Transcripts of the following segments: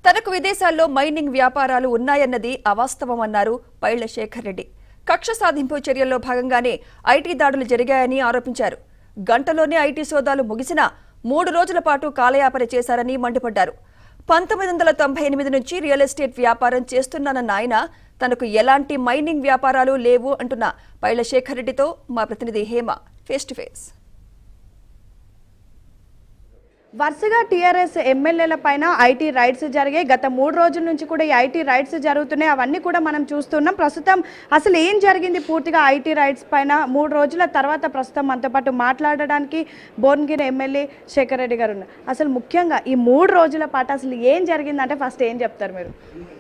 తనకు విదేశాల్లో మైనింగ్ వ్యాపారాలు ఉన్నాయన్నది అవాస్తవమన్నారు పైళ్ల శేఖర్ రెడ్డి కక్ష సాధింపు చర్యల్లో భాగంగానే ఐటీ దాడులు జరిగాయని ఆరోపించారు గంటలోనే ఐటీ సోదాలు ముగిసినా మూడు రోజుల పాటు కాలయాపన చేశారని మండిపడ్డారు పంతొమ్మిది వందల తొంభై ఎనిమిది నుంచి రియల్ ఎస్టేట్ వ్యాపారం చేస్తున్నానన్న ఆయన తనకు ఎలాంటి మైనింగ్ వ్యాపారాలు లేవు అంటున్న పైళ్ల శేఖర్ రెడ్డితో మా ప్రతినిధి హేమ ఫేస్ టు ఫేస్ వరుసగా టీఆర్ఎస్ ఎమ్మెల్యేల పైన ఐటీ రైడ్స్ జరిగాయి గత మూడు రోజుల నుంచి కూడా ఈ ఐటీ రైడ్స్ జరుగుతున్నాయి అవన్నీ కూడా మనం చూస్తున్నాం ప్రస్తుతం అసలు ఏం జరిగింది పూర్తిగా ఐటీ రైడ్స్ పైన మూడు రోజుల తర్వాత ప్రస్తుతం మనతో పాటు మాట్లాడడానికి భువనగిరి ఎమ్మెల్యే శేఖర్ రెడ్డి గారు ఉన్నారు అసలు ముఖ్యంగా ఈ మూడు రోజుల పాటు అసలు ఏం జరిగిందంటే ఫస్ట్ ఏం చెప్తారు మీరు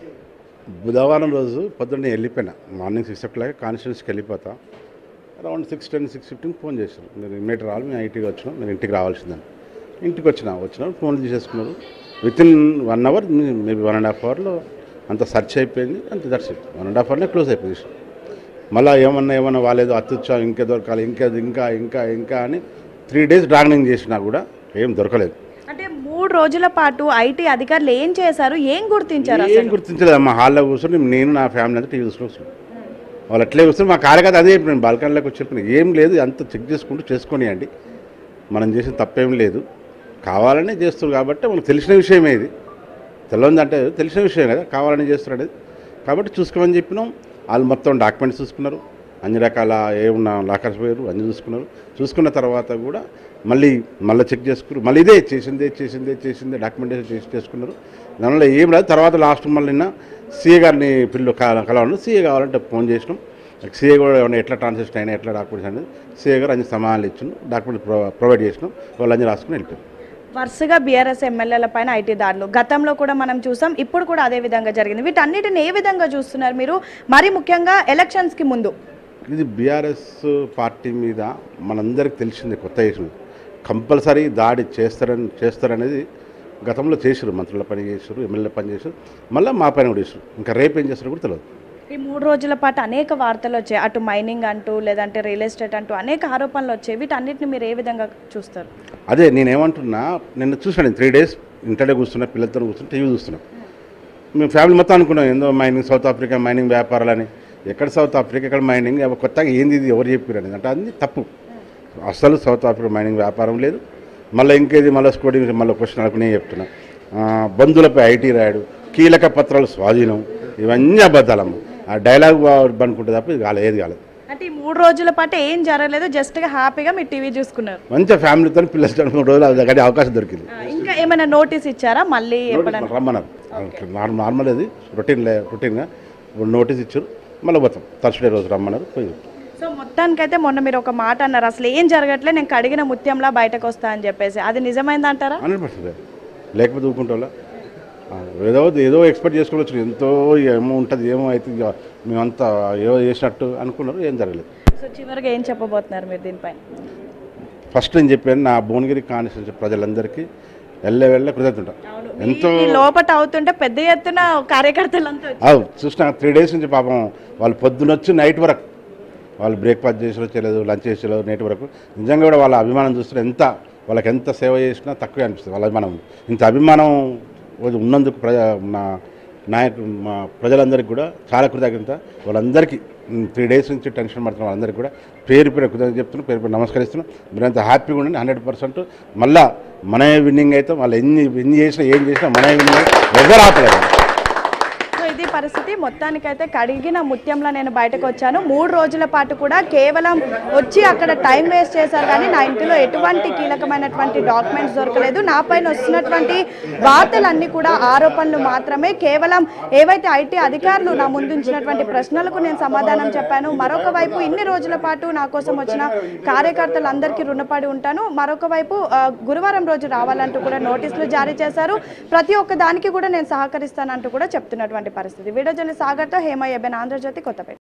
బుధవారం రోజు పొద్దున్నే వెళ్ళిపోయినా మార్నింగ్ సిక్స్ ఓ క్లాక్ కాన్స్టిట్యూన్స్కి వెళ్ళిపోతా around six ten six fifteen phone చేశాను నేను ఇమ్మీడియట్ రావాలి మేము ఐటీకి వచ్చినాం నేను ఇంటికి రావాల్సిందని ఇంటికి వచ్చిన వచ్చిన ఫోన్ తీసేసుకున్నారు within one hour maybe one and half అవర్లో అంత సెర్చ్ అయిపోయింది అంత that's it one and half అవర్లో క్లోజ్ అయిపోయింది మళ్ళీ ఏమన్నా ఏమన్నా వాళ్ళేదో అత్యుత్సాహం ఇంకా దొరకాలి ఇంకా ఇంకా ఇంకా ఇంకా అని త్రీ డేస్ డ్రాగనింగ్ చేసినా కూడా ఏం దొరకలేదు అంటే మూడు రోజుల పాటు ఐటీ అధికారులు ఏం చేశారు ఏం గుర్తించారు ఏం గుర్తించలేదు మా హాల్లో కూర్చొని నేను నా ఫ్యామిలీ అంతా టీవీ చూసుకుని కూర్చున్నాం వాళ్ళు అట్లే కూర్చొని మా కార్యకర్త అదే చెప్పిన బాల్కనీలోకి వచ్చి చెప్పిన ఏం లేదు అంత చెక్ చేసుకుంటూ చేసుకోనియండి మనం చేసిన తప్పేం లేదు కావాలనే చేస్తారు కాబట్టి మనకు తెలిసిన విషయమే ఇది తెలియదు అంటే తెలిసిన విషయం కదా కావాలని చేస్తున్నాడు అది కాబట్టి చూసుకోమని చెప్పినాం వాళ్ళు మొత్తం డాక్యుమెంట్స్ చూసుకున్నారు అన్ని రకాల ఏమున్నా లాకర్స్ పోయారు అన్ని చూసుకున్నారు చూసుకున్న తర్వాత కూడా మళ్ళీ మళ్ళీ చెక్ చేసుకున్నారు మళ్ళీ ఇదే చేసిందే చేసిందే చేసిందే డాక్యుమెంటేషన్ చేసి చేసుకున్నారు దానివల్ల ఏం లేదు తర్వాత లాస్ట్ మళ్ళీ నిన్న సీఏ గారిని పిల్లలు కలవాలి సీఏ కావాలంటే ఫోన్ చేసినాం సీఏ కూడా ఏమైనా ఎట్లా ట్రాన్సాక్షన్ అయినా ఎట్లా డాక్యుమెంట్స్ అనేది సీఏ గారు అన్ని సమాధానాలు ఇచ్చిన డాక్యుమెంట్ ప్రొవైడ్ చేసినాం వాళ్ళు అన్ని రాసుకుని వెళ్ళిపోయారు వరుసగా బీఆర్ఎస్ ఎమ్మెల్యేల పైన ఐటీ దాడులు గతంలో కూడా మనం చూసాం ఇప్పుడు కూడా అదే విధంగా జరిగింది వీటన్నిటిని ఏ విధంగా చూస్తున్నారు మీరు మరి ముఖ్యంగా ఎలక్షన్స్ కి ముందు ఇది బీఆర్ఎస్ పార్టీ మీద మనందరికి తెలిసింది కొత్త చేసింది కంపల్సరీ దాడి చేస్తారని చేస్తారనేది గతంలో చేసారు మంత్రుల పని చేశారు ఎమ్మెల్యే పని చేశారు మళ్ళీ మా పని కూడా చేశారు ఇంకా రేపు ఏం చేస్తారో కూడా తెలియదు ఈ మూడు రోజుల పాటు అనేక వార్తలు వచ్చాయి అటు మైనింగ్ అంటూ లేదంటే రియల్ ఎస్టేట్ అంటూ అనేక ఆరోపణలు వచ్చాయి వీటన్నిటిని మీరు ఏ విధంగా చూస్తారు అదే నేనేమంటున్నా నిన్న చూసాను త్రీ డేస్ ఇంటర్డే కూర్చున్నా పిల్లలతో కూర్చుని టీవీ చూస్తున్నాం మేము ఫ్యామిలీ మొత్తం అనుకున్నాం ఏందో మైనింగ్ సౌత్ ఆఫ్రికా మైనింగ్ వ్యాపారాలని ఎక్కడ సౌత్ ఆఫ్రికా ఎక్కడ మైనింగ్ ఎవ- కొత్తగా ఏంది ఇది ఎవరు చెప్పారు అనేది అంటే అది తప్పు అసలు సౌత్ ఆఫ్రికా మైనింగ్ వ్యాపారం లేదు మళ్ళీ ఇంకేది మళ్ళీ స్కోడింగ్ మళ్ళీ క్వశ్చన్ అనుకుని నేను చెప్తున్నా ఆ, బంధువులపై ఐటీ రాయడు కీలక పత్రాలు స్వాధీనం ఇవన్నీ అబద్ధాలమ్మ ఆ డైలాగ్ అనుకుంటే తప్ప ఇది కాలేదు ఏది కాలేదు అంటే ఈ మూడు రోజుల పాటు ఏం జరగలేదు జస్ట్గా హ్యాపీగా మీరు టీవీ చూసుకున్నారు మంచిగా ఫ్యామిలీతో పిల్లలతో మూడు రోజులు అది గడిపే అవకాశం దొరికింది ఆ, ఇంకా ఏమైనా నోటీస్ ఇచ్చారా మళ్ళీ ఎప్పుడైనా రమ్మన్నారు నార్మల్ నార్మల్ అది రొటీన్ లే రొటీన్గా ఇప్పుడు నోటీస్ ఇచ్చారు మళ్ళీ పోతాం థర్స్డే రోజు రమ్మన్నారు పోయి సో మొత్తానికైతే మొన్న మీరు ఒక మాట అన్నారు అసలు ఏం జరగట్లే నేను కడిగిన ముత్యంలా బయటకు వస్తా అని చెప్పేసి అది నిజమైందంటారా హండ్రెడ్ పర్సెంట్ లేకపోతే ఊరుకుంటా ఏదో ఏదో ఎక్స్పెక్ట్ చేసుకోవచ్చు ఎంతో ఏమో ఉంటుంది ఏమో అయితే ఇక మేమంతా ఏదో చేసినట్టు అనుకున్నారు ఏం జరగలేదు సో చివరిగా ఏం చెప్పబోతున్నారు మీరు దీనిపైన ఫస్ట్ నేను చెప్పాను నా భువనగిరి కాన్స్టిట్యూన్సీ ప్రజలందరికీ వెళ్ళే వెళ్ళే కృతజ్ఞత ఎంతో ఈ లోపట అవుతుంటే పెద్ద ఎత్తున కార్యకర్తలంతా వచ్చి- అవు చూసిన త్రీ డేస్ నుంచి పాపం వాళ్ళు పొద్దునొచ్చి నైట్ వరకు వాళ్ళు బ్రేక్ఫాస్ట్ చేసి చేయలేదు లంచ్ చేసలేదు నైట్ వరకు నిజంగా కూడా వాళ్ళ అభిమానం చూస్తే ఎంత వాళ్ళకి ఎంత సేవ చేసినా తక్కువే అనిపిస్తుంది వాళ్ళ అభిమానం ఇంత అభిమానం ఉన్నందుకు ప్రజ మా నాయకు మా ప్రజలందరికీ కూడా చాలా కృతజ్ఞత వాళ్ళందరికీ త్రీ డేస్ నుంచి టెన్షన్ పడుతున్న వాళ్ళందరికీ కూడా పేరు పేరు కృతజ్ఞత చెప్తున్నాం పేరు పేరు నమస్కరిస్తున్నాం మీరంతా హ్యాపీగా ఉండండి హండ్రెడ్ పర్సెంట్ మళ్ళా మనమే విన్నింగ్ అయితే వాళ్ళు ఎన్ని ఎన్ని చేసినా ఏం చేసినా మనమే విన్నింగ్ ఎవరు ఆపలేదు సో ఇది పరిస్థితి మొత్తానికైతే కడిగిన ముత్యంలో నేను బయటకు వచ్చాను మూడు రోజుల పాటు కూడా కేవలం వచ్చి అక్కడ టైం వేస్ట్ చేశారు కానీ నా ఇంటిలో ఎటువంటి కీలకమైనటువంటి డాక్యుమెంట్స్ దొరకలేదు నా పైన వస్తున్నటువంటి వార్తలన్నీ కూడా ఆరోపణలు మాత్రమే కేవలం ఏవైతే ఐటీ అధికారులు నా ముందు ఉంచినటువంటి ప్రశ్నలకు నేను సమాధానం చెప్పాను మరొక వైపు ఇన్ని రోజుల పాటు నా కోసం వచ్చిన కార్యకర్తలందరికీ రుణపడి ఉంటాను మరొక వైపు ఆ, గురువారం రోజు రావాలంటూ కూడా నోటీసులు జారీ చేశారు ప్రతి ఒక్క దానికి కూడా నేను సహకరిస్తానంటూ కూడా చెప్తున్నటువంటి పరిస్థితి వీడియో జర్నలిస్ట్ సాగర్తో హేమ ఎబెన్ ఆంధ్రజ్యోతి కొత్తపేట